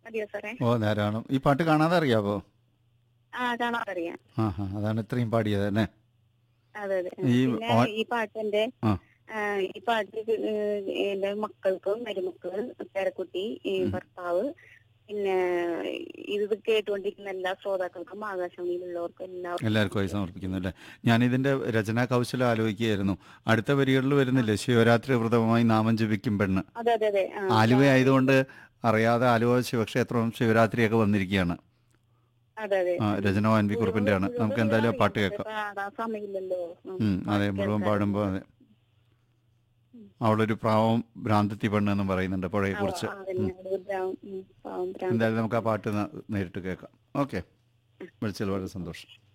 അതെയോ സാറേ ഓ ധാരാളം ഈ പാട്ട് കാണാതെ അറിയാവോ ആ കാണാറിയാം ആ ഹാ അതാണ് ഇത്രയും പാടിയത് അല്ലേ അതെ അതെ ഈ പിന്നെ ഓ- ഈ പാട്ടിന്റെ ആ. ആ, ഈ പാട്ട് ഏഹ്, എന്റെ മക്കൾക്ക് മരുമക്കള് പേരക്കുട്ടി ഈ ഭർത്താവ് പിന്നെ ഇത് കേട്ടുകൊണ്ടിരിക്കുന്ന എല്ലാ ശ്രോതാക്കൾക്കും ആകാശവാണിയിലുള്ളവർക്കും എല്ലാവർക്കും എല്ലാവർക്കും സമർപ്പിക്കുന്നു അല്ലേ ഞാനിതിന്റെ രചനാ കൗശലം ആലോചിക്കുകയായിരുന്നു അടുത്ത വരികളിൽ വരുന്നില്ലേ ശിവരാത്രി വ്രതമായി നാമം ജപിക്കും പെണ്ണ് അതെ അതെ അതെ ആ, ആലുവ ആയതുകൊണ്ട് അറിയാതെ ആലുവ ശിവക്ഷേത്രവും ശിവരാത്രിയൊക്കെ വന്നിരിക്കുകയാണ് അതെ അതെ ആ, രചന വാൻവി കുറിപ്പിന്റെ ആണ് നമുക്ക് എന്തായാലും ആ പാട്ട് കേൾക്കാം പാടാൻ സമയമില്ലല്ലോ ഉം. ഉം, അതെ മുഴുവൻ പാടുമ്പോൾ അതെ അവളൊരു പ്രാവം ഭ്രാന്തത്തി പെണ്ണ് എന്ന് പറയുന്നുണ്ട് പുഴയെ കുറിച്ച് ആ, അതന്നെ, ഒരു ബ്രൗൺ, ഉം, പാവം ഭ്രാന്തൻ. എന്തായാലും നമുക്ക് ആ പാട്ട് ന- നേരിട്ട് കേൾക്കാം ഓക്കെ വിളിച്ചതിൽ വളരെ സന്തോഷം